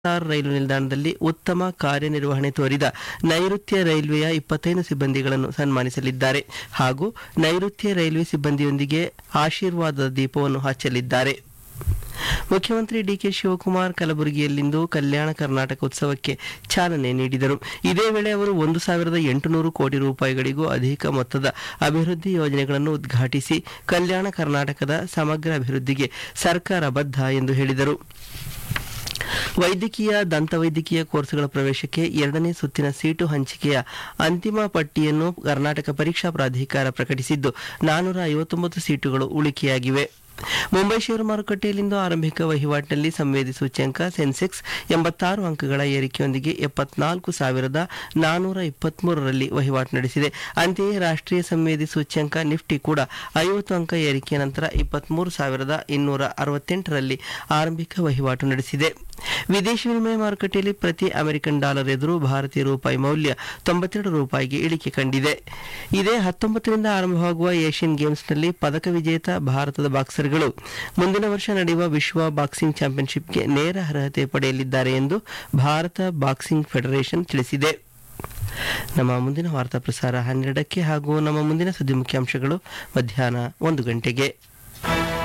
R ರೈಲು ನಿಲ್ದಾಣದಲ್ಲಿ ಉತ್ತಮ ಕಾರ್ಯನಿರ್ವಹಣೆ ತೋರಿದ ನೈಋತ್ಯ ರೈಲ್ವೆಯ ಇಪ್ಪತ್ತೈದು ಸಿಬ್ಬಂದಿಗಳನ್ನು ಸನ್ಮಾನಿಸಲಿದ್ದಾರೆ ಹಾಗೂ ನೈಋತ್ಯ ರೈಲ್ವೆ ಸಿಬ್ಬಂದಿಯೊಂದಿಗೆ ಆಶೀರ್ವಾದದ ದೀಪವನ್ನು ಹಚ್ಚಲಿದ್ದಾರೆ ಮುಖ್ಯಮಂತ್ರಿ ಡಿಕೆ ಶಿವಕುಮಾರ್ ಕಲಬುರಗಿಯಲ್ಲಿಂದು ಕಲ್ಯಾಣ ಕರ್ನಾಟಕ ಉತ್ಸವಕ್ಕೆ ಚಾಲನೆ ನೀಡಿದರು ಇದೇ ವೇಳೆ ಅವರು ಒಂದು ಸಾವಿರದ ಎಂಟುನೂರು ಕೋಟಿ ರೂಪಾಯಿಗಳಿಗೂ ಅಧಿಕ ಮೊತ್ತದ ಅಭಿವೃದ್ಧಿ ಯೋಜನೆಗಳನ್ನು ಉದ್ಘಾಟಿಸಿ ಕಲ್ಯಾಣ ಕರ್ನಾಟಕದ ಸಮಗ್ರ ಅಭಿವೃದ್ಧಿಗೆ ಸರ್ಕಾರ ಬದ್ಧ ಎಂದು ಹೇಳಿದರು ವೈದ್ಯಕೀಯ ದಂತವೈದ್ಯಕೀಯ ಕೋರ್ಸ್ಗಳ ಪ್ರವೇಶಕ್ಕೆ ಎರಡನೇ ಸುತ್ತಿನ ಸೀಟು ಹಂಚಿಕೆಯ ಅಂತಿಮ ಪಟ್ಟಿಯನ್ನು ಕರ್ನಾಟಕ ಪರೀಕ್ಷಾ ಪ್ರಾಧಿಕಾರ ಪ್ರಕಟಿಸಿದ್ದು ನಾನೂರ ಐವತ್ತೊಂಬತ್ತು ಸೀಟುಗಳು ಉಳಿಕೆಯಾಗಿವೆ ಮುಂಬೈ ಷೇರು ಮಾರುಕಟ್ಟೆಯಲ್ಲಿಂದು ಆರಂಭಿಕ ವಹಿವಾಟಿನಲ್ಲಿ ಸಂವೇದಿ ಸೂಚ್ಯಂಕ ಸೆನ್ಸೆಕ್ಸ್ ಎಂಬತ್ತಾರು ಅಂಕಗಳ ಏರಿಕೆಯೊಂದಿಗೆ ಎಪ್ಪತ್ನಾಲ್ಕು ಸಾವಿರದ ನಾನೂರ ಇಪ್ಪತ್ಮೂರರಲ್ಲಿ ವಹಿವಾಟು ನಡೆಸಿದೆ ಅಂತೆಯೇ ರಾಷ್ಟ್ರೀಯ ಸಂವೇದಿ ಸೂಚ್ಯಂಕ ನಿಫ್ಟಿ ಕೂಡ ಐವತ್ತು ಅಂಕ ಏರಿಕೆಯ ನಂತರ ಇಪ್ಪತ್ಮೂರು ಸಾವಿರದ ಇನ್ನೂರ ಅರವತ್ತೆಂಟರಲ್ಲಿ ಆರಂಭಿಕ ವಹಿವಾಟು ನಡೆಸಿದೆ ವಿದೇಶಿ ವಿನಿಮಯ ಮಾರುಕಟ್ಟೆಯಲ್ಲಿ ಪ್ರತಿ ಅಮೆರಿಕನ್ ಡಾಲರ್ ಎದುರು ಭಾರತೀಯ ರೂಪಾಯಿ ಮೌಲ್ಯ ತೊಂಬತ್ತೆರಡು ರೂಪಾಯಿಗೆ ಇಳಿಕೆ ಕಂಡಿದೆ ಇದೇ ಹತ್ತೊಂಬತ್ತರಿಂದ ಆರಂಭವಾಗುವ ಏಷ್ಯನ್ ಗೇಮ್ಸ್ನಲ್ಲಿ ಪದಕ ವಿಜೇತ ಭಾರತದ ಬಾಕ್ಸರ್ಗಳು ಮುಂದಿನ ವರ್ಷ ನಡೆಯುವ ವಿಶ್ವ ಬಾಕ್ಸಿಂಗ್ ಚಾಂಪಿಯನ್ಶಿಪ್ಗೆ ನೇರ ಅರ್ಹತೆ ಪಡೆಯಲಿದ್ದಾರೆ ಎಂದು ಭಾರತ ಬಾಕ್ಸಿಂಗ್ ಫೆಡರೇಷನ್ ತಿಳಿಸಿದೆ ನಮ್ಮ ಮುಂದಿನ ವಾರ್ತಾ ಪ್ರಸಾರ ಹನ್ನೆರಡಕ್ಕೆ ಹಾಗೂ ನಮ್ಮ ಮುಂದಿನ ಸುದ್ದಿ ಮುಖ್ಯಾಂಶಗಳು ಮಧ್ಯಾಹ್ನ ಒಂದು ಗಂಟೆಗೆ